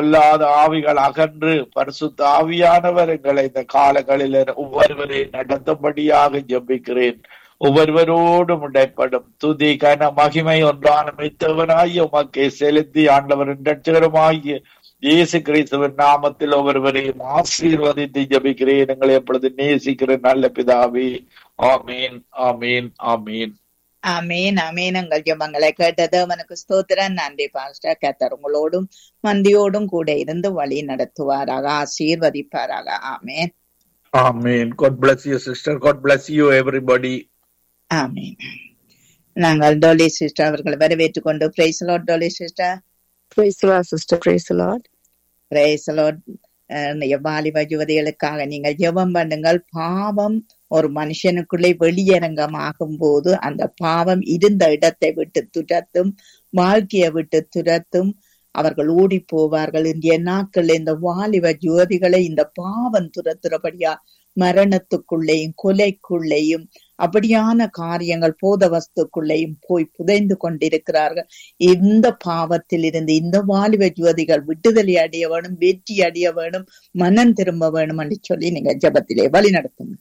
பொல்லாத ஆவிகள் அகன்று பரிசுத்த ஆவியானவர் எங்களை இந்த காலங்களில் ஒவ்வொருவரையும் நடத்தும்படியாக ஜெபிக்கிறேன் ஒவ்வொருவரோடும் இடைப்படும் துதி கன மகிமை ஒன்றான மெய்த்தவனாகிய உமக்கே செலுத்தி ஆண்டவரின் ரட்சகருமாகிய இயேசு கிறிஸ்துவின் நாமத்தில் ஒவ்வொருவரையும் ஆசீர்வதித்து ஜபிக்கிறேன் எங்களை எப்பொழுது நேசிக்கிற நல்ல பிதாவே ஆமீன் ஆமீன் ஆமீன் ஆமீன் ஆமீன் உங்கள் ஜெபங்களை கேட்டது அவனுக்கு ஸ்தோத்திரன் நன்றி பாஸ்டர் கத்தர் உங்களோடும் மந்தியோடும் கூட இருந்து வழி நடத்துவாராக ஆசீர்வதிப்பாராக ஆமேன் ஆமீன் God bless you sister God bless you everybody ஆமீன் நாங்கள் டோலி சிஸ்டர் அவர்களை வரவேற்றுக் கொண்டு praise Lord Dolly sister Praise the Lord, sister. Praise the Lord. Praise Lord வாலிப யுவதிகளுக்காக நீங்கள் ஜெபம் பண்ணுங்கள் பாவம் ஒரு மனுஷனுக்குள்ளே வெளியரங்கமாகும் போது அந்த பாவம் இருந்த இடத்தை விட்டு துரத்தும் வாழ்க்கையை விட்டு துரத்தும் அவர்கள் ஓடி போவார்கள் இந்திய நாட்கள் இந்த வாலிப ஜோதிகளை இந்த பாவம் துரத்துறபடியா மரணத்துக்குள்ளேயும் கொலைக்குள்ளேயும் அப்படியான காரியங்கள் போத வஸ்துக்குள்ளேயும் போய் புதைந்து கொண்டிருக்கிறார்கள் இந்த பாவத்தில் இருந்து இந்த வாலிப ஜோதிகள் விடுதலை அடைய வேணும் வெற்றி அடைய வேணும் மனம் திரும்ப வேணும் என்று சொல்லி நீங்க ஜபத்திலே வழி நடத்துங்க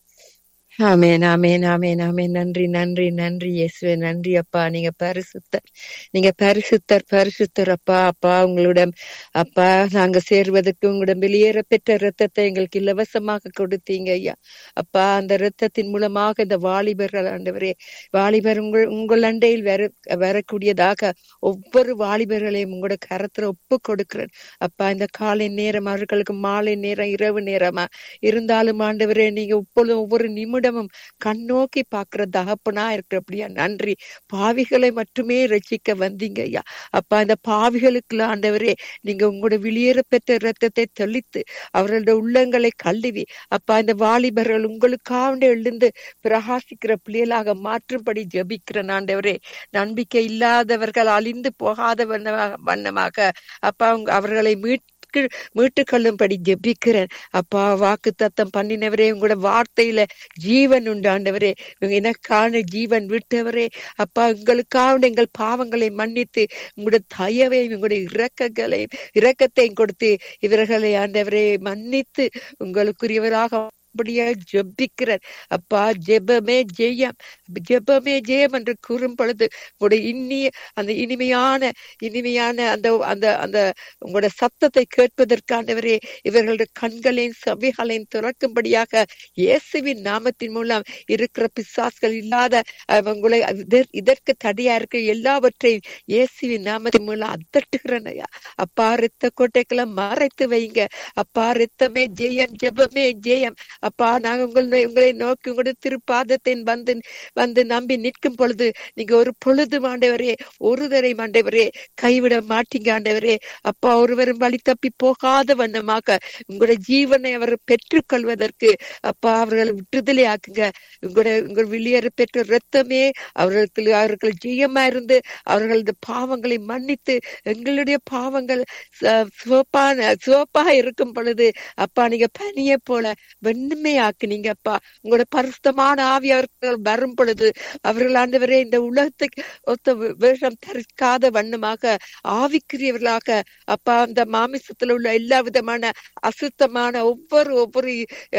ஆமேன் ஆமேன் ஆமேன் ஆமேன் நன்றி நன்றி நன்றி இயேசுவே நன்றி அப்பா நீங்க பரிசுத்தர் நீங்க பரிசுத்தர் பரிசுத்தர் அப்பா அப்பா உங்களிடம் அப்பா நாங்க சேர்வதற்கு உங்களிடம் வெளியேற பெற்ற ரத்தத்தை எங்களுக்கு இலவசமாக கொடுத்தீங்க ஐயா அப்பா அந்த ரத்தத்தின் மூலமாக இந்த வாலிபர்கள் ஆண்டவரே வாலிபர் உங்கள் உங்கள் அண்டையில் வர வரக்கூடியதாக ஒவ்வொரு வாலிபர்களையும் உங்களோட கரத்துல ஒப்பு கொடுக்கிறேன் அப்பா இந்த காலை நேரம் அவர்களுக்கு மாலை நேரம் இரவு நேரமா இருந்தாலும் ஆண்டவரே நீங்க இப்பொழுது ஒவ்வொரு நிமிடமும் கண்ணோக்கி பாக்குற தகப்பனா இருக்கிறபடியா நன்றி பாவிகளை மட்டுமே ரட்சிக்க வந்தீங்க ஐயா அப்பா இந்த பாவிகளுக்கு ஆண்டவரே நீங்க உங்களோட வெளியேற பெற்ற ரத்தத்தை தெளித்து அவர்களோட உள்ளங்களை கழுவி அப்பா இந்த வாலிபர்கள் உங்களுக்காக எழுந்து பிரகாசிக்கிற பிள்ளைகளாக மாற்றும்படி ஜபிக்கிறேன் ஆண்டவரே நம்பிக்கை இல்லாதவர்கள் அழிந்து போகாத வண்ணமாக வண்ணமாக அப்பா உங்க- அவர்களை மீட் மீட்டு கொள்ளும்படி ஜெபிக்கிறேன் அப்பா வாக்கு தத்தம் பண்ணினவரே உங்களோட வார்த்தையில ஜீவன் உண்டு ஆண்டவரே எனக்கான ஜீவன் விட்டவரே அப்பா உங்களுக்காக எங்கள் பாவங்களை மன்னித்து உங்களோட தயவையும் உங்களுடைய இரக்கங்களையும் இரக்கத்தையும் கொடுத்து இவர்களை ஆண்டவரே மன்னித்து உங்களுக்குரியவராக அப்படியே ஜெபிக்கிறேன் அப்பா ஜெபமே ஜெயம் ஜெபமே ஜெயம் என்று கூறும் பொழுது உங்களுடைய இனிய அந்த இனிமையான இனிமையான அந்த அந்த அந்த உங்களோட சத்தத்தை கேட்பதற்காண்டவரே இவர்களுடைய கண்களையும் சபைகளையும் திறக்கும்படியாக இயேசுவின் நாமத்தின் மூலம் இருக்கிற பிசாஸ்கள் இல்லாத உங்களை இதற்கு தடையா இருக்க எல்லாவற்றையும் இயேசுவின் நாமத்தின் மூலம் அதட்டுகிறனையா அப்பா ரத்த கோட்டைகளை மறைத்து வைங்க அப்பா ரத்தமே ஜெயம் ஜெபமே ஜெயம் அப்பா நாங்க உங்களை உங்களை நோக்கி உங்களுடைய திருப்பாதத்தை வந்து வந்து நம்பி நிற்கும் பொழுது நீங்க ஒரு பொழுது ஆண்டவரே ஒரு தரை ஆண்டவரே கைவிட மாட்டீங்க ஆண்டவரே அப்பா ஒருவரும் வழி தப்பி போகாத வண்ணமாக உங்களுடைய ஜீவனை அவர் பெற்றுக்கொள்வதற்கு அப்பா அவர்களை விட்டுதலை ஆக்குங்க உங்களுடைய உங்கள் வெளியேற பெற்ற ரத்தமே அவர்களுக்கு அவர்கள் ஜெயமா இருந்து அவர்களது பாவங்களை மன்னித்து எங்களுடைய பாவங்கள் சிவப்பான சிவப்பாக இருக்கும் பொழுது அப்பா நீங்க பனியை போல வெண்மை ஆக்குனீங்க அப்பா உங்களோட பரிசுத்தமான ஆவி அவர்கள் வரும் பொழுது அவர்கள் ஆண்டவரே இந்த உலகத்துக்கு ஒத்த வேஷம் தரிக்காத வண்ணமாக ஆவிக்குரியவர்களாக அப்பா அந்த மாமிசத்துல உள்ள எல்லா விதமான அசுத்தமான ஒவ்வொரு ஒவ்வொரு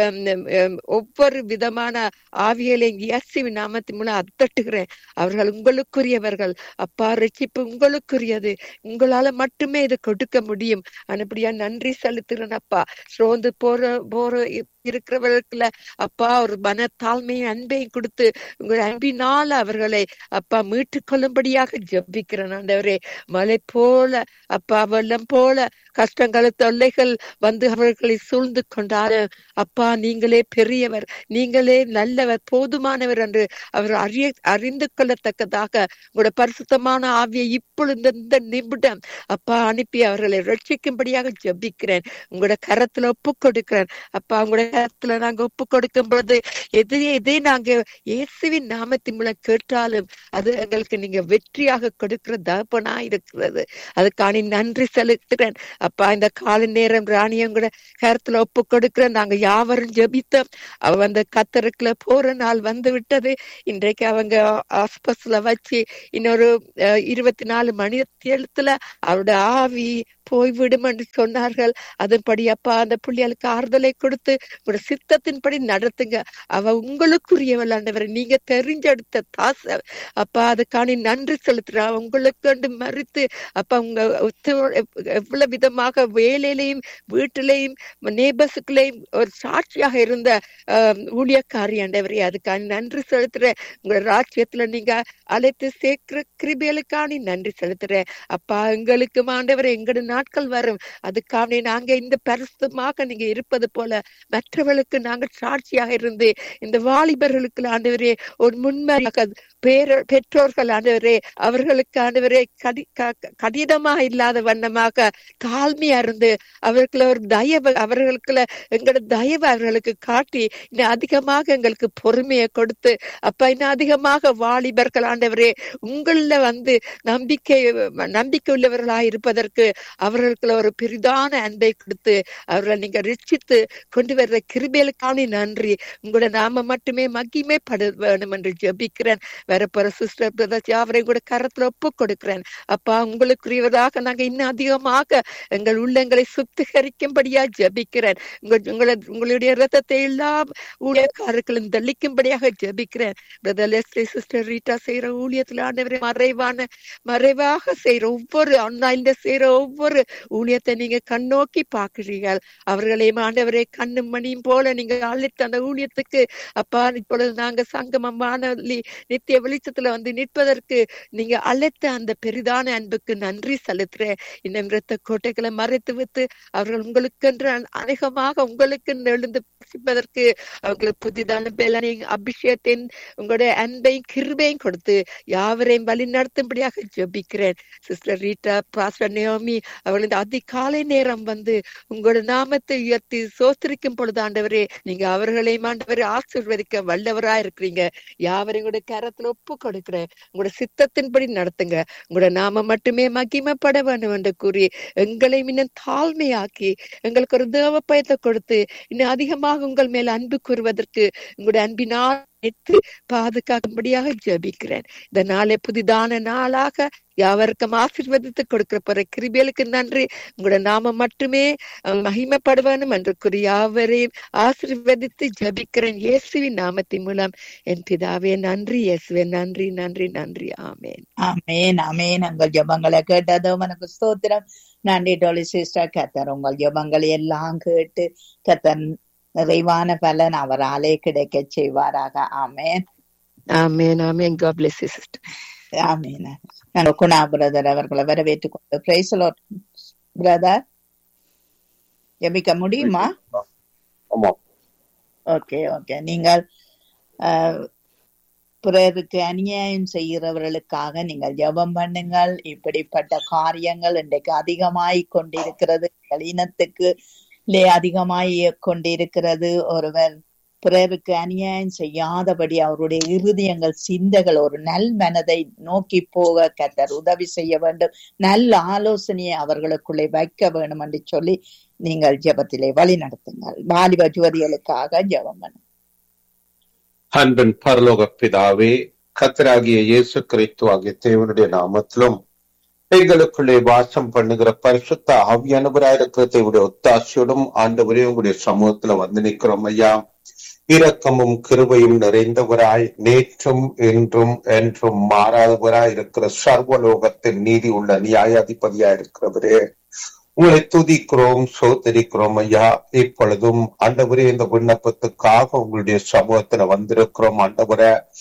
ஒவ்வொரு விதமான ஆவியலையும் இயேசுவின் நாமத்தின் மூலம் அத்தட்டுகிறேன் அவர்கள் உங்களுக்குரியவர்கள் அப்பா ரட்சிப்பு உங்களுக்குரியது உங்களால மட்டுமே இதை கொடுக்க முடியும் அப்படியா நன்றி செலுத்துறேன் அப்பா சோர்ந்து போற போற இருக்கிறவர்களுக்குள்ள அப்பா ஒரு மன தாழ்மையும் அன்பையும் கொடுத்து உங்கள் அன்பினால அவர்களை அப்பா மீட்டு கொள்ளும்படியாக ஜபிக்கிறேன் ஆண்டவரே மலை போல அப்பா வெள்ளம் போல கஷ்டங்கள் தொல்லைகள் வந்து அவர்களை சூழ்ந்து கொண்டாரு அப்பா நீங்களே பெரியவர் நீங்களே நல்லவர் போதுமானவர் என்று அவர் அறிய அறிந்து கொள்ளத்தக்கதாக உங்களோட பரிசுத்தமான ஆவியை இப்பொழுது இந்த நிமிடம் அப்பா அனுப்பி அவர்களை ரட்சிக்கும்படியாக ஜபிக்கிறேன் உங்களோட கரத்துல ஒப்பு கொடுக்கிறேன் அப்பா உங்களோட கருத்துல நாங்க ஒப்பு கொடுக்கும் பொழுது எது எதை நாங்க இயேசுவின் நாமத்தின் மூலம் கேட்டாலும் அது எங்களுக்கு நீங்க வெற்றியாக கொடுக்கிற தகப்பனா இருக்கிறது அதுக்கான நன்றி செலுத்துறேன் அப்பா இந்த காலை நேரம் ராணியும் கூட கருத்துல ஒப்பு கொடுக்கிறேன் நாங்க யாவரும் ஜெபித்தோம் அவ அந்த கத்தருக்குள்ள போற நாள் வந்து விட்டது இன்றைக்கு அவங்க ஆஸ்பஸ்ல வச்சு இன்னொரு அஹ், இருபத்தி நாலு மணி நேரத்துல அவருடைய ஆவி போய்விடும் என்று சொன்னார்கள் அதன்படி அப்பா அந்த பிள்ளைகளுக்கு ஆறுதலை கொடுத்து ஒரு சித்தத்தின்படி நடத்துங்க அவ உங்களுக்குரியவள் ஆண்டவரை நீங்க தெரிஞ்செடுத்த தாச அப்பா அதுக்கான நன்றி செலுத்துறா உங்களுக்கு மறித்து அப்பா உங்க ஒத்து- எவ்வளவு விதமாக வேலையிலையும் வீட்டிலையும் நேபஸுக்குள்ளேயும் ஒரு சாட்சியாக இருந்த ஆஹ், ஊழியக்காரி ஆண்டவரே அதுக்கான நன்றி செலுத்துறேன் உங்க ராஜ்யத்துல நீங்க அழைத்து சேர்க்கிற கிருபிகளுக்கான நன்றி செலுத்துறேன் அப்பா எங்களுக்கு ஆண்டவரே எங்கட நாட்கள் வரும் அதுக்காக நாங்க இந்த பரிசுத்தமாக நீங்க இருப்பது போல மற்றவர்களுக்கு நாங்க சாட்சியாக இருந்து இந்த வாலிபர்களுக்கு ஆண்டவரே ஒரு முன்மாதிரியாக பேர பெற்றோர்கள் ஆண்டவரே அவர்களுக்கு ஆண்டவரே கடி க- கடினமா இல்லாத வண்ணமாக தாழ்மையா இருந்து அவர்களை ஒரு தயவு அவர்களுக்குள்ள எங்களோட தயவு அவர்களுக்கு காட்டி இன்னும் அதிகமாக எங்களுக்கு பொறுமையை கொடுத்து அப்ப இன்னும் அதிகமாக வாலிபர்கள் ஆண்டவரே உங்கள வந்து நம்பிக்கை நம்பிக்கை உள்ளவர்களாய் இருப்பதற்கு அவர்களுக்குள்ள ஒரு பெரிதான அன்பை கொடுத்து அவர்களை நீங்க ரட்சித்து கொண்டு வர்ற கிருபைகளுக்கான நன்றி உங்களோட நாம மட்டுமே மகிமைப்பட வேணும் என்று ஜெபிக்கிறேன் வேற போற சிஸ்டர் பிரதர்ஸ் யாவரையும் கூட கரத்துல ஒப்பு கொடுக்கிறேன் அப்பா உங்களுக்குரியவராக நாங்க இன்னும் அதிகமாக எங்கள் உள்ளங்களை சுத்திகரிக்கும்படியா ஜெபிக்கிறேன் உங்க உங்களை உங்களுடைய ரத்தத்தை எல்லா ஊழியக்காரர்களும் தெளிக்கும்படியாக ஜெபிக்கிறேன் பிரதர் லெஸ்லி சிஸ்டர் ரீட்டா செய்யற ஊழியத்துல ஆண்டவரே மறைவான மறைவாக செய்யற ஒவ்வொரு ஆன்லைன்ல செய்யற ஒவ்வொரு ஊழியத்தை நீங்க கண்ணோக்கி பாக்குறீர்கள் அவர்களையும் ஆண்டவரே கண்ணும் மணியும் போல நீங்க அழைத்த அந்த ஊழியத்துக்கு அப்பா இப்பொழுது நாங்க சங்கமம் வானொலி நித்திய வெளிச்சத்துல வந்து நிற்பதற்கு நீங்க அழைத்த அந்த பெரிதான அன்புக்கு நன்றி செலுத்துறேன் இன்னும் இரத்த கோட்டைகளை மறைத்து வைத்து அவர்கள் உங்களுக்கென்று அ- அநேகமாக உங்களுக்கு எழுந்து பிரசிப்பதற்கு அவர்களுக்கு புதிதான பலனையும் அபிஷேகத்தின் உங்களுடைய அன்பையும் கிருபையும் கொடுத்து யாவரையும் வழி நடத்தும்படியாக ஜெபிக்கிறேன் சிஸ்டர் ரீட்டா பாஸ்டர் நியோமி அவர்கள் இந்த அதிகாலை நேரம் வந்து உங்களோட நாமத்தை உயர்த்தி சோத்திரிக்கும் பொழுது ஆண்டவரே நீங்க அவர்களையும் ஆண்டவரே ஆசீர்வதிக்க வல்லவரா இருக்கிறீங்க யாவரையும் கூட கரத்துல ஒப்பு கொடுக்கிறேன் உங்களோட சித்தத்தின்படி நடத்துங்க உங்களோட நாம மட்டுமே மகிமைப்பட வேண்டும் என்று கூறி எங்களை இன்னும் தாழ்மையாக்கி எங்களுக்கு ஒரு தேவ பயத்தை கொடுத்து இன்னும் அதிகமாக உங்கள் மேல் அன்பு கூறுவதற்கு உங்களுடைய அன்பினால் நினைத்து பாதுகாக்கும்படியாக ஜெபிக்கிறேன் இந்த நாளை புதிதான நாளாக யாவருக்கும் ஆசீர்வதித்து கொடுக்கிற போற கிருபியலுக்கு நன்றி உங்களோட நாம மட்டுமே அஹ், மகிமைப்படுவானும் என்று கூறி யாவரையும் ஆசீர்வதித்து ஜெபிக்கிறேன் இயேசுவின் நாமத்தின் மூலம் என் பிதாவே நன்றி இயேசுவே நன்றி நன்றி நன்றி ஆமென் ஆமேன் ஆமேன் உங்கள் ஜெபங்களை கேட்டது உனக்கு ஸ்தோத்திரம் நன்றி டோலி சிஸ்டர் கத்தர் உங்கள் ஜெபங்களை எல்லாம் கேட்டு கத்தர் நிறைவான பலன் அவராலே கிடைக்க செய்வாராக ஆமேன் ஆமென் ஆமென் God bless you sister ஆமேன் நாங்கள் குணா பிரதர் அவர்களை வரவேற்றுக் கொண்டு பிரைசலோ பிரதர் ஜெபிக்க முடியுமா ஆமா ஓகே ஓகே நீங்கள் அஹ், பிறருக்கு அநியாயம் செய்கிறவர்களுக்காக நீங்கள் ஜெபம் பண்ணுங்கள் இப்படிப்பட்ட காரியங்கள் இன்றைக்கு அதிகமாய் கொண்டிருக்கிறது எங்கள் இனத்துக்கு லே அதிகமாய் கொண்டிருக்கிறது ஒருவர் பிறருக்கு அநியாயம் செய்யாதபடி அவருடைய இருதயங்கள் சிந்தைகள் ஒரு நல் மனதை நோக்கி போக கத்தர் உதவி செய்ய வேண்டும் நல்ல ஆலோசனையை அவர்களுக்குள்ளே வைக்க வேண்டும் என்று சொல்லி நீங்கள் ஜெபத்திலே வழி நடத்துங்கள் வாலிப ஜோதிகளுக்காக ஜெபம் பண்ணுங்கள் அன்பின் பரலோக பிதாவே கத்தராகிய இயேசு கிறிஸ்து ஆகிய தேவனுடைய நாமத்திலும் எங்களுக்குள்ளே வாசம் பண்ணுகிற பரிசுத்த ஆவியானவராயிருக்கிற தேவனுடைய ஒத்தாசையோடும் ஆண்டவரே உங்களுடைய சமூகத்துல வந்து நிற்கிறோம் ஐயா இரக்கமும் கிருபையும் நிறைந்தவராய் நேற்றும் இன்றும் என்றும் மாறாதவராய் இருக்கிற சர்வலோகத்தின் நீதி உள்ள நியாயாதிபதியா இருக்கிறவரே உங்களை துதிக்கிறோம் சோதரிக்கிறோம் ஐயா இப்பொழுதும் ஆண்டவரே இந்த விண்ணப்பத்துக்காக உங்களுடைய சமூகத்துல வந்திருக்கிறோம் ஆண்டவரே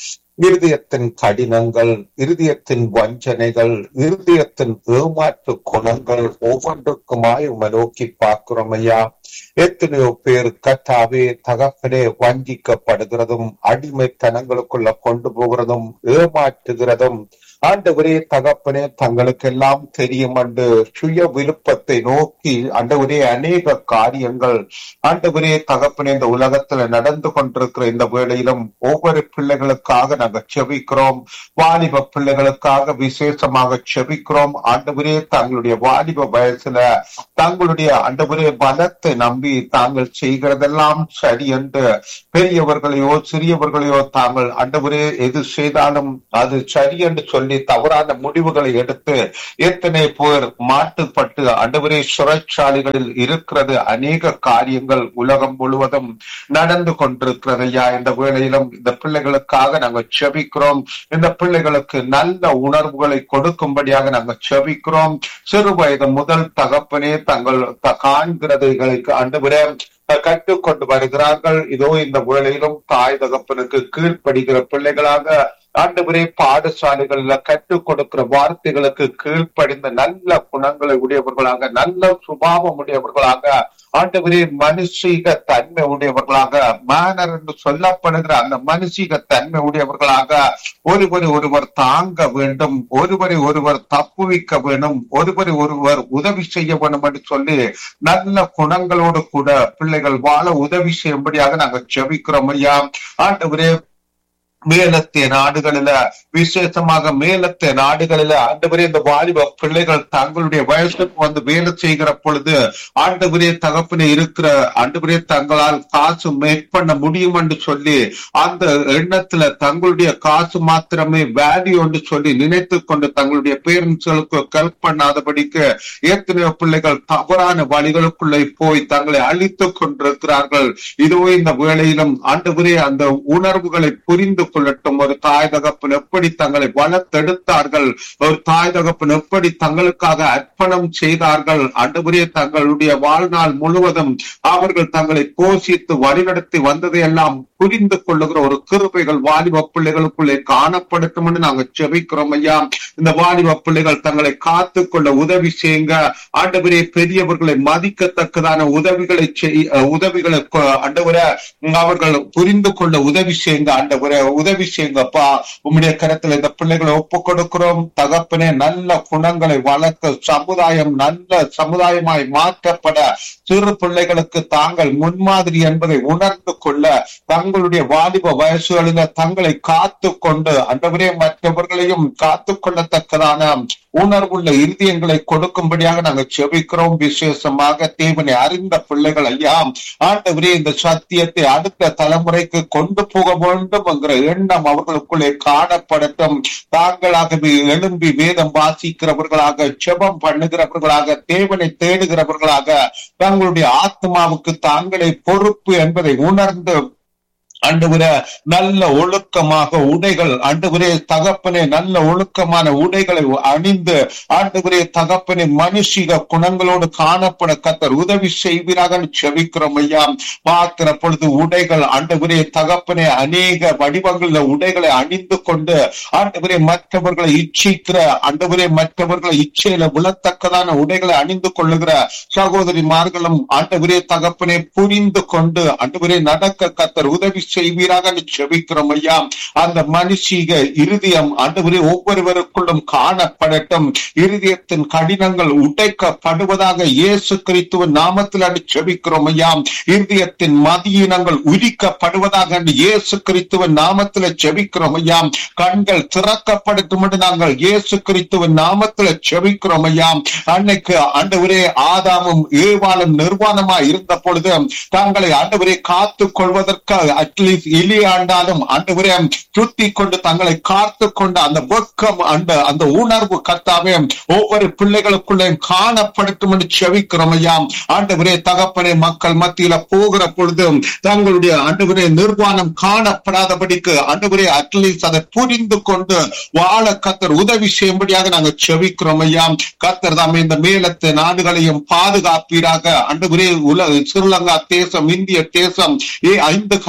இருதயத்தின் கடினங்கள் இருதயத்தின் வஞ்சனைகள் இருதயத்தின் ஏமாற்று குணங்கள் ஒவ்வொன்றுக்குமாய் உம்மை நோக்கி பார்க்கிறோம் ஐயா எத்தனையோ பேர் கத்தாவே தகப்பனே வஞ்சிக்கப்படுகிறதும் அடிமைத்தனங்களுக்குள்ள கொண்டு போகிறதும் ஏமாற்றுகிறதும் ஆண்டவரே தகப்பனே தங்களுக்கெல்லாம் தெரியும் என்று சுய விருப்பத்தை நோக்கி ஆண்டவரே அநேக காரியங்கள் ஆண்டவரே தகப்பனே இந்த உலகத்துல நடந்து கொண்டிருக்கிற இந்த வேளையிலும் ஒவ்வொரு பிள்ளைகளுக்காக நாங்கள் செபிக்கிறோம் வாலிப பிள்ளைகளுக்காக விசேஷமாக செபிக்கிறோம் ஆண்டவரே தங்களுடைய வாலிப வயசுல தங்களுடைய ஆண்டவரே பலத்தை நம்பி தாங்கள் செய்கிறதெல்லாம் சரி என்று பெரியவர்களையோ சிறியவர்களையோ தாங்கள் ஆண்டவரே எது செய்தாலும் அது சரி என்று சொல்லி தவறான முடிவுகளை எடுத்து எத்தனை பேர் மாட்டுப்பட்டு ஆண்டவரே சிறைச்சாலைகளில் இருக்கிறது அநேக காரியங்கள் உலகம் முழுவதும் நடந்து கொண்டிருக்கிறது ஐயா இந்த வேளையிலும் இந்த பிள்ளைகளுக்காக நாங்கள் செபிக்கிறோம் இந்த பிள்ளைகளுக்கு நல்ல உணர்வுகளை கொடுக்கும்படியாக நாங்கள் செபிக்கிறோம் சிறு வயது முதல் தகப்பனே தங்கள் த- காண்கிறதைகளுக்கு ஆண்டவரே கற்றுக்கொண்டு வருகிறார்கள் இதோ இந்த வேளையிலும் தாய் தகப்பனுக்கு கீழ்ப்படுகிற பிள்ளைகளாக ஆண்டவரே பாடசாலைகள்ல கற்றுக் கொடுக்கிற வார்த்தைகளுக்கு கீழ்ப்படிந்த நல்ல குணங்களை உடையவர்களாக நல்ல சுபாவம் உடையவர்களாக ஆண்டவரே மனுஷீக தன்மை உடையவர்களாக மேனர் என்று சொல்லப்படுகிற அந்த மனுஷீக தன்மை உடையவர்களாக ஒருவரை ஒருவர் தாங்க வேண்டும் ஒருவரை ஒருவர் தப்புவிக்க வேண்டும் ஒருவரை ஒருவர் உதவி செய்ய வேண்டும் என்று சொல்லி நல்ல குணங்களோடு கூட பிள்ளைகள் வாழ உதவி செய்யும்படியாக நாங்கள் செபிக்கிறோம் ஐயா ஆண்டவரே மேலத்திய நாடுகளில விசேஷமாக மேலத்திய நாடுகளில ஆண்டவரே இந்த வாலிப பிள்ளைகள் தங்களுடைய வயசுக்கு வந்து வேலை செய்கிற பொழுது ஆண்டவரே தகப்பனே இருக்கிற ஆண்டவரே தங்களால் காசு மேக் பண்ண முடியும் என்று சொல்லி அந்த எண்ணத்துல தங்களுடைய காசு மாத்திரமே வேல்யூ என்று சொல்லி நினைத்து கொண்டு தங்களுடைய பேரண்ட்ஸ்களுக்கு ஹெல்ப் பண்ணாதபடிக்கு எத்தனையோ பிள்ளைகள் தவறான வழிகளுக்குள்ளே போய் தங்களை அழித்துக் கொண்டிருக்கிறார்கள் இதோ இந்த வேளையிலும் ஆண்டவரே அந்த உணர்வுகளை புரிந்து கொள்ளட்டும் ஒரு தாய் தகப்பன் எப்படி தங்களை வளர்த்தெடுத்தார்கள் ஒரு தாய் தகப்பன் எப்படி தங்களுக்காக அர்ப்பணம் செய்தார்கள் ஆண்டவரே தங்களுடைய வாழ்நாள் முழுவதும் அவர்கள் தங்களை போஷித்து வழிநடத்தி வந்ததையெல்லாம் புரிந்து கொள்ளுகிற ஒரு கிருபைகள் வாலிப பிள்ளைகளுக்குள்ளே காணப்படட்டும் என்று நாங்கள் செபிக்கிறோம் ஐயா இந்த வாலிப பிள்ளைகள் தங்களை காத்து கொள்ள உதவி செய்யுங்க ஆண்டவரே பெரியவர்களை மதிக்கத்தக்கதான உதவிகளை செய் அஹ் உதவிகளை கொ- ஆண்டவரே உம், அவர்கள் புரிந்து கொள்ள உதவி செய்யுங்க ஆண்டவரே உதவி செய்யுங்கப்பா உம்முடைய கரத்துல இந்த பிள்ளைகளை ஒப்பு கொடுக்கிறோம் தகப்பனே நல்ல குணங்களை வளர்க்க சமுதாயம் நல்ல சமுதாயமாய் மாற்றப்பட சிறு பிள்ளைகளுக்கு தாங்கள் முன்மாதிரி என்பதை உணர்ந்து கொள்ள தங்களுடைய வாலிப வயசுகளில தங்களை காத்து கொண்டு அண்டவரே மற்றவர்களையும் காத்து கொள்ளத்தக்கதான உணர்வுள்ள இருதயங்களை கொடுக்கும்படியாக நாங்கள் செபிக்கிறோம் விசேஷமாக தேவனை அறிந்த பிள்ளைகள் ஐயா ஆண்டவரே இந்த சத்தியத்தை அடுத்த தலைமுறைக்கு கொண்டு போக வேண்டும் என்கிற எண்ணம் அவர்களுக்குள்ளே காணப்படட்டும் தாங்களாகவே எழும்பி வேதம் வாசிக்கிறவர்களாக செபம் பண்ணுகிறவர்களாக தேவனை தேடுகிறவர்களாக தங்களுடைய ஆத்மாவுக்கு தாங்களே பொறுப்பு என்பதை உணர்ந்து ஆண்டவரே நல்ல ஒழுக்கமாக உடைகள் ஆண்டவரே தகப்பனே நல்ல ஒழுக்கமான உடைகளை அணிந்து ஆண்டவரே தகப்பனே மனுஷிக குணங்களோடு காணப்பட கத்தர் உதவி செய்வீராக செபிக்கிறோம் ஐயா பார்க்கிற பொழுது உடைகள் ஆண்டவரே தகப்பனே அநேக வடிவங்களில் உடைகளை அணிந்து கொண்டு ஆண்டவரே மற்றவர்களை இச்சிக்கிற ஆண்டவரே மற்றவர்களை இச்சையில விழத்தக்கதான உடைகளை அணிந்து கொள்ளுகிற சகோதரிமார்களும் ஆண்டவரே தகப்பனே புரிந்து கொண்டு ஆண்டவரே நடக்க கத்தர் உதவி செய்வீராக என்று செபிக்கிறோம் ஐயா அந்த மனுஷீக இருதயம் ஆண்டவரே ஒவ்வொருவருக்குள்ளும் காணப்படட்டும் இருதயத்தின் கடினங்கள் உடைக்கப்படுவதாக இயேசு கிறிஸ்துவின் நாமத்தில் அன்று செபிக்கிறோம் ஐயா இருதயத்தின் மதியினங்கள் உரிக்கப்படுவதாக என்று இயேசு கிறிஸ்துவின் நாமத்தில் செபிக்கிறோம் ஐயா கண்கள் திறக்கப்படட்டும் என்று நாங்கள் இயேசு கிறிஸ்துவின் நாமத்தில் செபிக்கிறோம் ஐயா அன்னைக்கு ஆண்டவரே ஆதாமும் ஏவாளும் நிர்வாணமா இருந்த பொழுது தங்களை ஆண்டவரே காத்துக் கொள்வதற்கு அட்லீஸ்ட் எலி ஆண்டாலும் ஆண்டவரே சுத்தி கொண்டு தங்களை காத்து கொண்டு அந்த வெக்கம் அந்த அந்த உணர்வு கத்தாவே ஒவ்வொரு பிள்ளைகளுக்குள்ளே காணப்படட்டும் என்று செவிக்கிறோம் ஐயா ஆண்டவரே தகப்பனே மக்கள் மத்தியில போகிற பொழுது தங்களுடைய ஆண்டவரே நிர்வாணம் காணப்படாதபடிக்கு ஆண்டவரே அட்லீஸ்ட் அதை புரிந்து கொண்டு வாழ கத்தர் உதவி செய்யும்படியாக நாங்கள் செவிக்கிறோம் ஐயா கத்தர் தாமே இந்த மேலத்து நாடுகளையும் பாதுகாப்பீராக ஆண்டவரே உலக ஸ்ரீலங்கா தேசம் இந்திய தேசம் ஏ ஐந்து கண்டங்களில்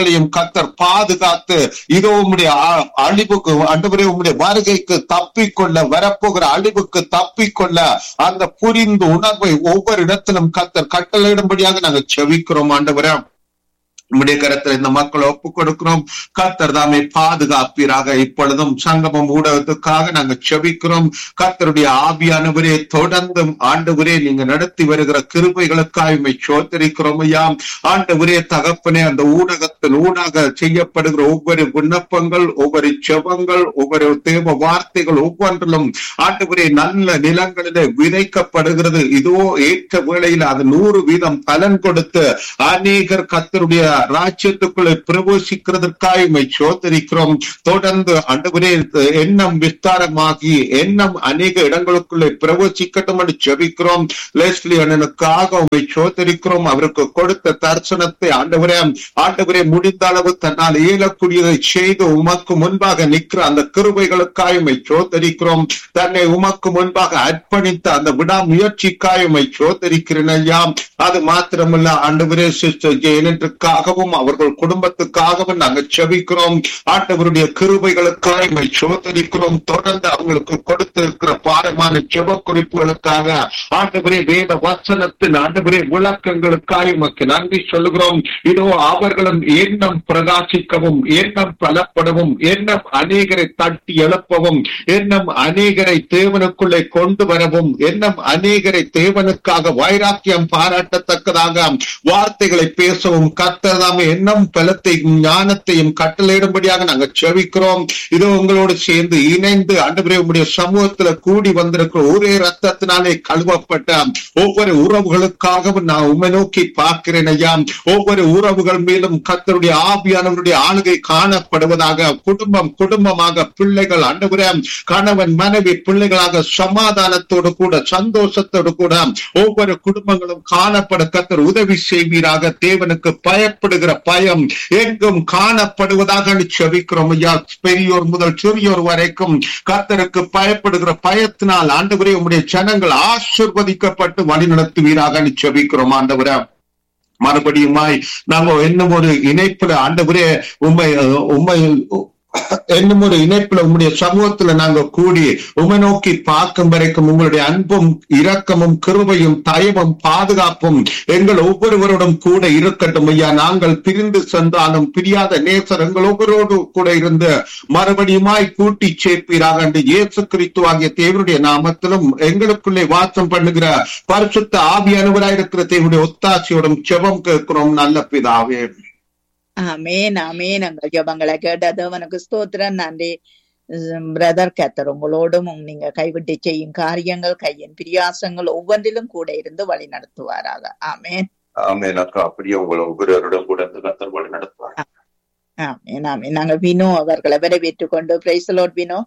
பிள்ளைகளையும் கத்தர் பாதுகாத்து இதோ உம்முடைய அ- அழிவுக்கு ஆண்டவரே உம்முடைய வருகைக்கு தப்பிக்கொள்ள வரப்போகிற அழிவுக்கு தப்பிக்கொள்ள அந்த புரிந்து உணர்வை ஒவ்வொரு இடத்திலும் கத்தர் கட்டளையிடும்படியாக நாங்கள் செவிக்கிறோம் ஆண்டவரே உம்முடைய கரத்தில் இந்த மக்களை ஒப்புக் கொடுக்கிறோம் கர்த்தர் தாமே பாதுகாப்பீராக இப்பொழுதும் சங்கமம் ஊடகத்துக்காக நாங்கள் செபிக்கிறோம் கர்த்தருடைய ஆவியானவரே தொடர்ந்தும் ஆண்டவரே நீங்க நடத்தி வருகிற கிருபைகளுக்காக உம்மை சோதரிக்கிறோம் ஐயா ஆண்டவரே தகப்பனே அந்த ஊடகத்தின் ஊடாக செய்யப்படுகிற ஒவ்வொரு விண்ணப்பங்கள் ஒவ்வொரு செபங்கள் ஒவ்வொரு தேவ வார்த்தைகள் ஒவ்வொன்றிலும் ஆண்டவரே நல்ல நிலங்களிலே விதைக்கப்படுகிறது இதோ ஏற்ற வேளையில் அது நூறு வீதம் பலன் கொடுத்து அநேகர் கத்தருடைய ராஜ்யத்துக்குள்ளே பிரவேசிக்கிறதற்காக உம்மை சோதரிக்கிறோம் தொடர்ந்து ஆண்டவரே எண்ணம் விஸ்தாரமாகி எண்ணம் அநேக இடங்களுக்குள்ளே பிரவேசிக்கட்டும் என்று ஜெபிக்கிறோம் லெஸ்லி அண்ணனுக்காக உண்மை சோதரிக்கிறோம் அவருக்கு கொடுத்த தரிசனத்தை ஆண்டவரே ஆண்டவரே முடிந்த அளவு தன்னால் இயலக்கூடியதை செய்து உமக்கு முன்பாக நிற்கிற அந்த கிருபைகளுக்காக உம்மை சோதரிக்கிறோம் தன்னை உமக்கு முன்பாக அர்ப்பணித்த அந்த விடாமுயற்சிக்காக உம்மை சோதரிக்கிறேன் ஐயா அது மாத்திரமல்ல ஆண்டவரே சிஸ்டர் ஜெயலலிதாக்காகவும் அவர்கள் குடும்பத்துக்காகவும் நாங்கள் செபிக்கிறோம் ஆண்டவருடைய கிருபைகளுக்காக உம்மை சோதரிக்கிறோம் தொடர்ந்து அவங்களுக்கு கொடுத்திருக்கிற பாரமான செப குறிப்புகளுக்காக ஆண்டவரே வேத வசனத்தின் ஆண்டவரே விளக்கங்களுக்காக உமக்கு நன்றி சொல்லுகிறோம் இதோ அவர்களும் எண்ணம் பிரகாசிக்கவும் எண்ணம் பலப்படவும் எண்ணம் அநேகரை தட்டி எழுப்பவும் எண்ணம் அநேகரை தேவனுக்குள்ளே கொண்டு வரவும் எண்ணம் அநேகரை தேவனுக்காக வைராக்கியம் பாராட்டத்தக்கதாக வார்த்தைகளை பேசவும் கத்ததாம எண்ணம் பலத்தையும் ஞானத்தையும் கட்டளையிடும்படியாக நாங்கள் செவிக்கிறோம் இதோ உங்களோடு சேர்ந்து இணைந்து ஆண்டவரே உங்களுடைய சமூகத்துல கூடி வந்திருக்கிற ஒரே ரத்தத்தினாலே கழுவப்பட்ட ஒவ்வொரு உறவுகளுக்காகவும் நான் உண்மை நோக்கி பார்க்கிறேன் ஐயா ஒவ்வொரு உறவுகள் மேலும் கத்தருடைய ஆவியானவருடைய ஆளுகை காணப்படுவதாக குடும்பம் குடும்பமாக பிள்ளைகள் ஆண்டவரே கணவன் மனைவி பிள்ளைகளாக சமாதானத்தோடு கூட சந்தோஷத்தோடு கூட ஒவ்வொரு குடும்பங்களும் காணப்பட கத்தர் உதவி செய்வீராக தேவனுக்கு பயப்படுகிற பயம் எங்கும் காணப்படுவதாக செபிக்கிறோம் ஐயா பெரியோர் முதல் சிறியோர் வரைக்கும் கர்த்தருக்கு பயப்படுகிற பயத்தினால் ஆண்டவரே உம்முடைய ஜனங்கள் ஆசிர்வதிக்கப்பட்டு வழி நடத்துவீராக செபிக்கிறோம் ஆண்டவரே மறுபடியுமாய் நாங்க இன்னும் ஒரு இணைப்புல ஆண்டவரே உண்மை உண்மை என்னும் ஒரு இணைப்புல உங்களுடைய சமூகத்துல நாங்க கூடி உமை நோக்கி பார்க்கும் வரைக்கும் உங்களுடைய அன்பும் இரக்கமும் கிருபையும் தயவும் பாதுகாப்பும் எங்கள் ஒவ்வொருவரோடும் கூட இருக்கட்டும் ஐயா நாங்கள் பிரிந்து சென்றாலும் பிரியாத நேசர் எங்கள் ஒவ்வொருவரோடு கூட இருந்து மறுபடியுமாய் கூட்டி சேர்ப்பீராக என்று இயேசு கிறிஸ்து ஆகிய தேவனுடைய நாமத்திலும் எங்களுக்குள்ளே வாசம் பண்ணுகிற பரிசுத்த ஆவியானவராயிருக்கிற தேவனுடைய ஒத்தாசையோடும் செபம் கேட்கிறோம் நல்ல பிதாவே ஆமேன் ஆமேன் எங்கள் ஜபங்களை கேட்ட தேவனுக்கு ஸ்தோத்திரம் நன்றி பிரதர் கத்தர் உங்களோடும் நீங்க கைவிட்டு செய்யும் காரியங்கள் கையின் பிரியாசங்கள் ஒவ்வொன்றிலும் கூட இருந்து வழி நடத்துவாராக ஆமேன் ஆமேன் அக்கா அப்படியே உங்களை ஒவ்வொருவருடன் கூட இருந்து கத்தர் வழி நடத்துவார் ஆமேன் ஆமேன் நாங்க வினோ அவர்களை வரவேற்றுக் கொண்டு பிரைசலோட் வினோ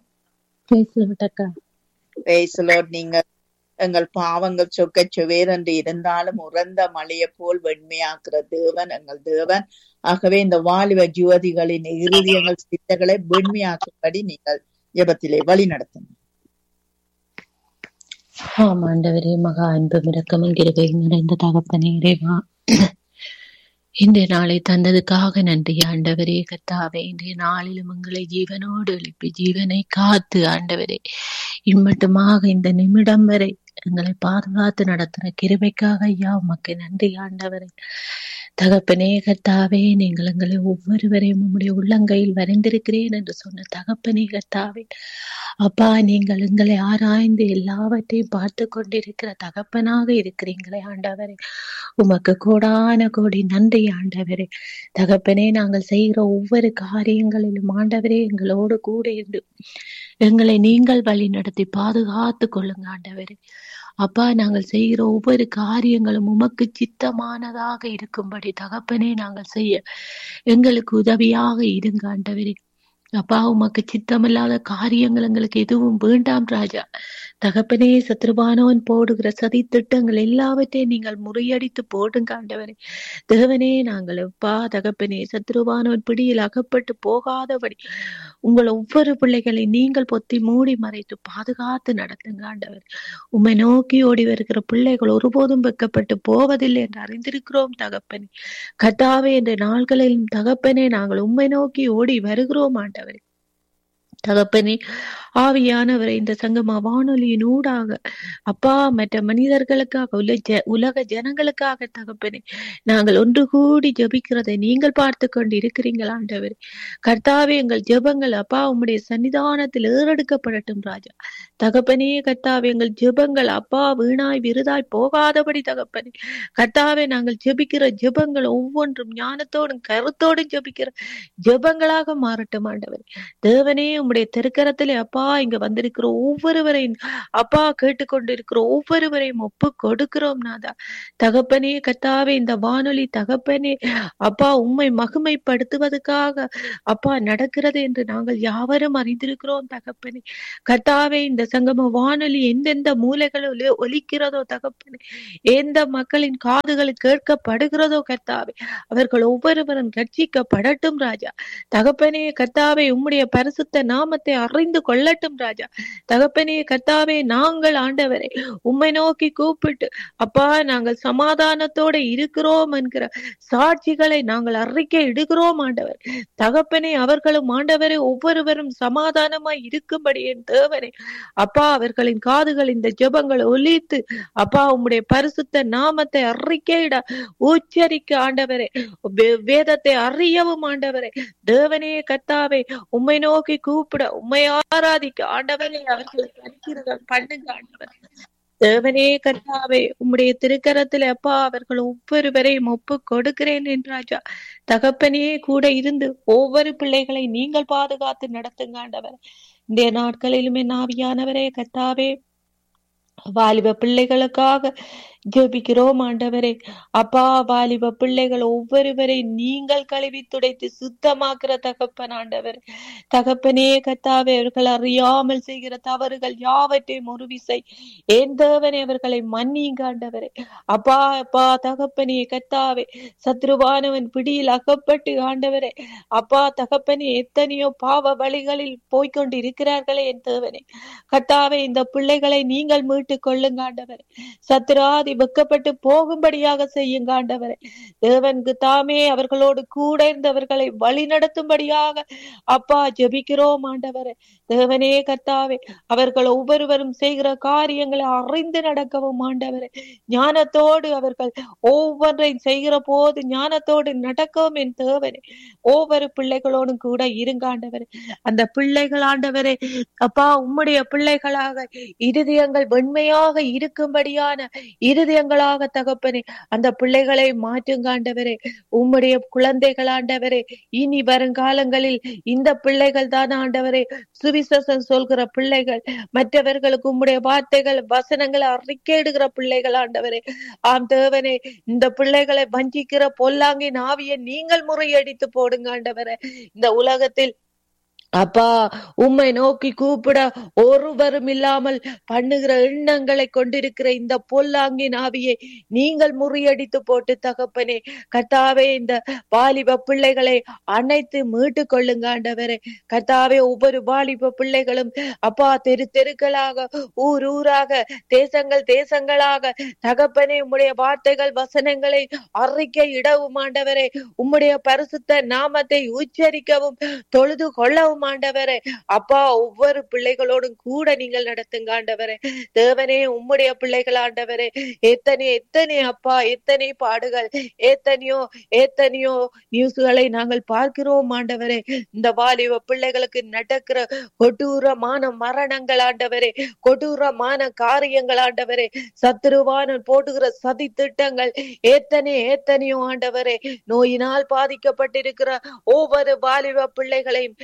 பிரைசலோட் நீங்க எங்கள் பாவங்கள் சொக்க சுவேரென்று இருந்தாலும் உறந்த மலையை போல் வெண்மையாக்குற தேவன் எங்கள் தேவன் ஆகவே இந்த வாலிப ஜுவதிகளின் இறுதியங்கள் சித்தங்களை வெண்மையாக்கும்படி நீங்கள் ஜபத்திலே வழி நடத்துங்க ஆம் ஆண்டவரே மகா அன்பு மிரக்கமும் கிருபை நிறைந்த தகப்பனே இறைவா இன்றைய நாளை தந்ததுக்காக நன்றி ஆண்டவரே கத்தாவே இன்றைய நாளிலும் உங்களை ஜீவனோடு எழுப்பி ஜீவனை காத்து ஆண்டவரே இம்மட்டுமாக இந்த நிமிடம் வரை எங்களை பாதுகாத்து நடத்துற கிருபைக்காக ஐயா உமக்கு நன்றி ஆண்டவரே தகப்பனே கத்தாவே நீங்கள் எங்களை ஒவ்வொருவரையும் உம்முடைய உள்ளங்கையில் வரைந்திருக்கிறேன் என்று சொன்ன தகப்பனே கத்தாவே அப்பா நீங்கள் எங்களை ஆராய்ந்து எல்லாவற்றையும் பார்த்து கொண்டிருக்கிற தகப்பனாக இருக்கிறீங்களே ஆண்டவரே உமக்கு கோடான கோடி நன்றி ஆண்டவரே தகப்பனே நாங்கள் செய்கிற ஒவ்வொரு காரியங்களிலும் ஆண்டவரே எங்களோடு கூட இருந்து எங்களை நீங்கள் வழி நடத்தி பாதுகாத்து கொள்ளுங்க ஆண்டவரே அப்பா நாங்கள் செய்கிற ஒவ்வொரு காரியங்களும் உமக்கு சித்தமானதாக இருக்கும்படி தகப்பனே நாங்கள் செய்ய எங்களுக்கு உதவியாக இருங்க ஆண்டவரே அப்பா உமக்கு சித்தமில்லாத காரியங்கள் எங்களுக்கு எதுவும் வேண்டாம் ராஜா தகப்பனே சத்ருபானவன் போடுகிற சதி திட்டங்கள் எல்லாவற்றையும் நீங்கள் முறியடித்து போடுங்க ஆண்டவரே தேவனே நாங்கள் எப்பா தகப்பனே சத்ருபானவன் பிடியில் அகப்பட்டு போகாதபடி உங்கள் ஒவ்வொரு பிள்ளைகளை நீங்கள் பொத்தி மூடி மறைத்து பாதுகாத்து நடத்துங்க ஆண்டவர் உம்மை நோக்கி ஓடி வருகிற பிள்ளைகள் ஒருபோதும் வெக்கப்பட்டு போவதில்லை என்று அறிந்திருக்கிறோம் தகப்பனே கத்தாவே என்ற நாள்களிலும் தகப்பனே நாங்கள் உம்மை நோக்கி ஓடி வருகிறோம் ஆண்டவரே தகப்பனே ஆவியானவரை இந்த சங்கம வானொலியின் ஊடாக அப்பா மற்ற மனிதர்களுக்காக உல ஜ உலக ஜனங்களுக்காக தகப்பனே நாங்கள் ஒன்று கூடி ஜெபிக்கிறதை நீங்கள் பார்த்து கொண்டு இருக்கிறீங்கள் ஆண்டவர் கர்த்தாவே எங்கள் ஜெபங்கள் அப்பா உம்முடைய சன்னிதானத்தில் ஏறெடுக்கப்படட்டும் ராஜா தகப்பனே கர்த்தாவே எங்கள் ஜெபங்கள் அப்பா வீணாய் விருதாய் போகாதபடி தகப்பனே கர்த்தாவே நாங்கள் ஜெபிக்கிற ஜெபங்கள் ஒவ்வொன்றும் ஞானத்தோடும் கருத்தோடும் ஜெபிக்கிற ஜெபங்களாக மாறட்டும் ஆண்டவர் தேவனே உம்முடைய திருக்கரத்திலே அப்பா இங்க வந்திருக்கிற ஒவ்வொருவரையும் அப்பா கேட்டுக்கொண்டிருக்கிற ஒவ்வொருவரையும் ஒப்பு கொடுக்கிறோம் நாதா தகப்பனே கத்தாவே இந்த வானொலி தகப்பனே அப்பா உம்மை மகிமைப்படுத்துவதற்காக அப்பா நடக்கிறது என்று நாங்கள் யாவரும் அறிந்திருக்கிறோம் தகப்பனே கத்தாவே இந்த சங்கம வானொலி எந்தெந்த மூலைகளில் ஒலிக்கிறதோ தகப்பனே எந்த மக்களின் காதுகள் கேட்கப்படுகிறதோ கர்த்தாவே அவர்கள் ஒவ்வொருவரும் ரட்சிக்கப்படட்டும் ராஜா தகப்பனே கர்த்தாவே உம்முடைய பரிசுத்த நாமத்தை அறிந்து கொள்ளட்டும் ராஜா தகப்பனே கர்த்தாவே நாங்கள் ஆண்டவரை உம்மை நோக்கி கூப்பிட்டு அப்பா நாங்கள் சமாதானத்தோட இருக்கிறோம் என்கிற சாட்சிகளை நாங்கள் அறிக்கை இடுகிறோம் ஆண்டவர் தகப்பனே அவர்களும் ஆண்டவரை ஒவ்வொருவரும் சமாதானமாய் இருக்கும்படி என் தேவனே அப்பா அவர்களின் காதுகள் இந்த ஜெபங்களை ஒலித்து அப்பா உம்முடைய பரிசுத்த நாமத்தை அறிக்கையிட உச்சரிக்க ஆண்டவரே வே- வேதத்தை அறியவும் ஆண்டவரே தேவனே கத்தாவே உம்மை நோக்கி கூப்பிட உம்மை ஆராதிக்க ஆண்டவரே அவர்களுக்கு அனுப்பிடுங்கள் பண்ணுங்க ஆண்டவர் தேவனே கர்த்தாவே உம்முடைய திருக்கரத்தில் அப்பா அவர்கள் ஒவ்வொருவரையும் ஒப்பு கொடுக்கிறேன் என்றாஜா தகப்பனே கூட இருந்து ஒவ்வொரு பிள்ளைகளை நீங்கள் பாதுகாத்து நடத்துங்க ஆண்டவர் இந்த நாட்களிலுமே நாவியானவரே கர்த்தாவே வாலிப பிள்ளைகளுக்காக ஜெபிக்கிறோம் ஆண்டவரே அப்பா வாலிப பிள்ளைகள் ஒவ்வொருவரை நீங்கள் கழுவி துடைத்து சுத்தமாக்குற தகப்பன் ஆண்டவர் தகப்பனே கத்தாவே அவர்கள் அறியாமல் செய்கிற தவறுகள் யாவற்றையும் ஒரு விசை என் தேவனே அவர்களை மன்னிங்க ஆண்டவரே அப்பா அப்பா தகப்பனே கத்தாவே சத்ருவானவன் பிடியில் அகப்பட்டு ஆண்டவரே அப்பா தகப்பனே எத்தனையோ பாவ வழிகளில் போய்க்கொண்டு இருக்கிறார்களே என் தேவனே கத்தாவே இந்த பிள்ளைகளை நீங்கள் மீட்டுக் கொள்ளுங்க ஆண்டவரே சத்ராதி வெக்கப்பட்டு போகும்படியாக செய்யுங்க ஆண்டவரே தேவனுக்கு தாமே அவர்களோடு கூட இருந்தவர்களை வழி நடத்தும்படியாக அப்பா ஜெபிக்கிறோம் ஆண்டவரே தேவனே கர்த்தாவே அவர்கள் ஒவ்வொருவரும் செய்கிற காரியங்களை அறிந்து நடக்கவும் ஆண்டவரே ஞானத்தோடு அவர்கள் ஒவ்வொன்றையும் செய்கிற போது ஞானத்தோடு நடக்கவும் என் தேவனே ஒவ்வொரு பிள்ளைகளோடும் கூட இருங்க ஆண்டவரே அந்த பிள்ளைகள் ஆண்டவரே அப்பா உம்முடைய பிள்ளைகளாக இருதயங்கள் வெண்மையாக இருக்கும்படியான இருதயங்களாக தகப்பனே அந்த பிள்ளைகளை மாற்றுங்க ஆண்டவரே உம்முடைய குழந்தைகள் ஆண்டவரே இனி வருங்காலங்களில் இந்த பிள்ளைகள் தான் ஆண்டவரே சுவிசேஷம் சொல்கிற பிள்ளைகள் மற்றவர்களுக்கு உம்முடைய வார்த்தைகள் வசனங்களை அறிக்கையிடுகிற பிள்ளைகள் ஆண்டவரே ஆம் தேவனே இந்த பிள்ளைகளை வஞ்சிக்கிற பொல்லாங்கின் ஆவியை நீங்கள் முறையடித்து போடுங்க ஆண்டவரே இந்த உலகத்தில் அப்பா உம்மை நோக்கி கூப்பிட ஒருவரும் இல்லாமல் பண்ணுகிற எண்ணங்களை கொண்டிருக்கிற இந்த பொல்லாங்கின் ஆவியை நீங்கள் முறியடித்து போட்டு தகப்பனே கர்த்தாவே இந்த வாலிப பிள்ளைகளை அனைத்து மீட்டு கொள்ளுங்க ஆண்டவரே கர்த்தாவே ஒவ்வொரு வாலிப பிள்ளைகளும் அப்பா தெரு தெருக்களாக ஊர் ஊராக தேசங்கள் தேசங்களாக தகப்பனே உம்முடைய வார்த்தைகள் வசனங்களை அறிக்கை இடவும் ஆண்டவரே உம்முடைய பரிசுத்த நாமத்தை உச்சரிக்கவும் தொழுது கொள்ளவும் ஆண்டவரே அப்பா ஒவ்வொரு பிள்ளைகளோடும் கூட நீங்கள் நடத்துங்க ஆண்டவரே தேவனே உம்முடைய பிள்ளைகள் ஆண்டவரே எத்தனை எத்தனை அப்பா எத்தனை பாடுகள் எத்தனையோ எத்தனையோ நியூஸ்களை நாங்கள் பார்க்கிறோம் ஆண்டவரே இந்த வாலிப பிள்ளைகளுக்கு நடக்கிற கொடூரமான மரணங்கள் ஆண்டவரே கொடூரமான காரியங்கள் ஆண்டவரே சத்துருவான போடுகிற சதி திட்டங்கள் எத்தனை எத்தனையோ ஆண்டவரே நோயினால் பாதிக்கப்பட்டிருக்கிற ஒவ்வொரு வாலிப பிள்ளைகளையும் நீங்கள்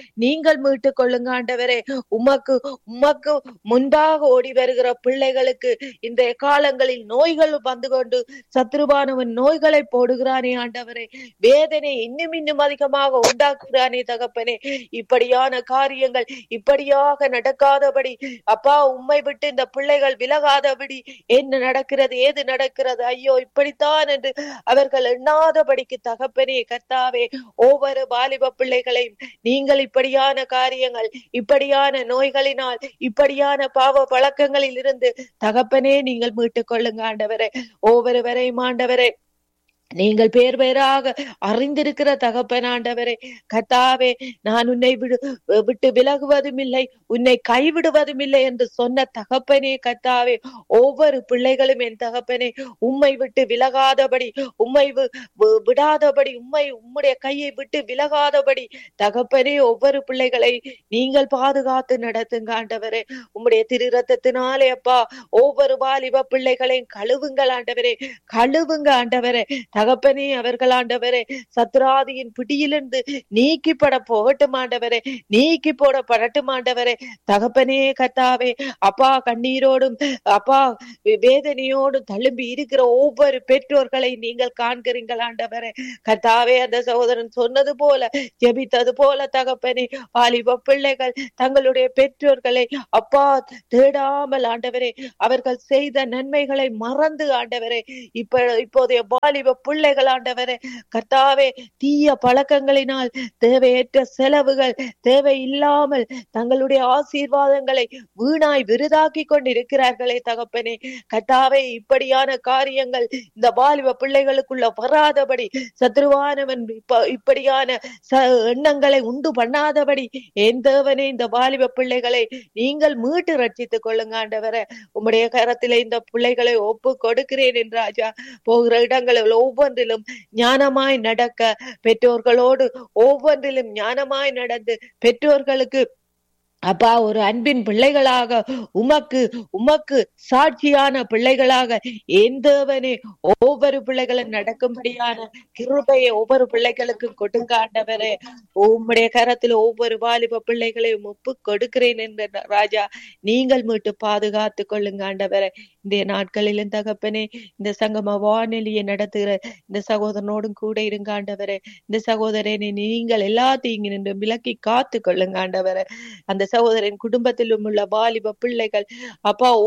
நீங்கள் மீட்டுக் கொள்ளுங்க ஆண்டவரே உமக்கு உமக்கு முன்பாக ஓடி வருகிற பிள்ளைகளுக்கு இந்த காலங்களில் நோய்கள் வந்து கொண்டு சத்ருபானவன் நோய்களை போடுகிறானே ஆண்டவரே வேதனை இன்னும் இன்னும் அதிகமாக உண்டாக்குகிறானே தகப்பனே இப்படியான காரியங்கள் இப்படியாக நடக்காதபடி அப்பா உம்மை விட்டு இந்த பிள்ளைகள் விலகாதபடி என்ன நடக்கிறது ஏது நடக்கிறது ஐயோ இப்படித்தான் என்று அவர்கள் எண்ணாதபடிக்கு தகப்பனே கர்த்தாவே ஒவ்வொரு வாலிப பிள்ளைகளையும் நீங்கள் இப்படியான காரியங்கள் இப்படியான நோய்களினால் இப்படியான பாவ பழக்கங்களில் இருந்து தகப்பனே நீங்கள் மீட்டுக் கொள்ளுங்க ஆண்டவரே ஒவ்வொருவரையும் ஆண்டவரே நீங்கள் பேர் பேராக அறிந்திருக்கிற தகப்பன் ஆண்டவரே கத்தாவே நான் உன்னை விடு விட்டு விலகுவதும் இல்லை உன்னை கைவிடுவதும் இல்லை என்று சொன்ன தகப்பனே கத்தாவே ஒவ்வொரு பிள்ளைகளும் என் தகப்பனே உம்மை விட்டு விலகாதபடி உம்மை வி- வி- விடாதபடி உம்மை உம்முடைய கையை விட்டு விலகாதபடி தகப்பனே ஒவ்வொரு பிள்ளைகளை நீங்கள் பாதுகாத்து நடத்துங்க ஆண்டவரே உம்முடைய திரு ரத்தத்தினாலே அப்பா ஒவ்வொரு வாலிப பிள்ளைகளையும் கழுவுங்கள் ஆண்டவரே கழுவுங்க ஆண்டவரே தகப்பனே அவர்கள் ஆண்டவரே சத்ராதியின் பிடியிலிருந்து நீக்கிப்பட போகட்டும் ஆண்டவரே நீக்கி போடப்படட்டும் ஆண்டவரே தகப்பனே கத்தாவே அப்பா கண்ணீரோடும் அப்பா வேதனையோடும் தழும்பி இருக்கிற ஒவ்வொரு பெற்றோர்களை நீங்கள் காண்கிறீங்கள் ஆண்டவரே கத்தாவே அந்த சகோதரன் சொன்னது போல ஜெபித்தது போல தகப்பனே வாலிப பிள்ளைகள் தங்களுடைய பெற்றோர்களை அப்பா தேடாமல் ஆண்டவரே அவர்கள் செய்த நன்மைகளை மறந்து ஆண்டவரே இப்ப இப்போதைய வாலிப பிள்ளைகள் ஆண்டவரே கர்த்தாவே தீய பழக்கங்களினால் தேவையற்ற செலவுகள் தேவையில்லாமல் தங்களுடைய ஆசீர்வாதங்களை வீணாய் விருதாக்கி கொண்டிருக்கிறார்களே தகப்பனே கர்த்தாவே இப்படியான காரியங்கள் இந்த வாலிப பிள்ளைகளுக்குள்ள வராதபடி சத்ருவானவன் இப்ப இப்படியான ச- எண்ணங்களை உண்டு பண்ணாதபடி என் தேவனே இந்த வாலிப பிள்ளைகளை நீங்கள் மீட்டு ரட்சித்துக் கொள்ளுங்க ஆண்டவரே உம்முடைய கரத்திலே இந்த பிள்ளைகளை ஒப்பு கொடுக்கிறேன் என் ராஜா போகிற இடங்களில் ஒவ்வொன்றிலும் ஞானமாய் நடக்க பெற்றோர்களோடு ஒவ்வொன்றிலும் ஞானமாய் நடந்து பெற்றோர்களுக்கு அப்பா ஒரு அன்பின் பிள்ளைகளாக உமக்கு உமக்கு சாட்சியான பிள்ளைகளாக எந்தவனே ஒவ்வொரு பிள்ளைகளும் நடக்கும்படியான கிருபையை ஒவ்வொரு பிள்ளைகளுக்கும் கொடுங்க ஆண்டவரே உம்முடைய கரத்தில் ஒவ்வொரு வாலிப பிள்ளைகளையும் ஒப்பு கொடுக்கிறேன் என்ற ராஜா நீங்கள் மீட்டு பாதுகாத்து கொள்ளுங்க ஆண்டவரே இந்த நாட்களிலும் தகப்பனே இந்த சங்கம வானொலியை நடத்துகிற இந்த சகோதரனோடும் கூட இருங்க ஆண்டவரே இந்த சகோதரனை நீங்கள் எல்லாத்தையும் இங்கு நின்று விலக்கி காத்து கொள்ளுங்க ஆண்டவரே அந்த சகோதரன் குடும்பத்திலும் உள்ள வாலிப பிள்ளைகள் அப்பா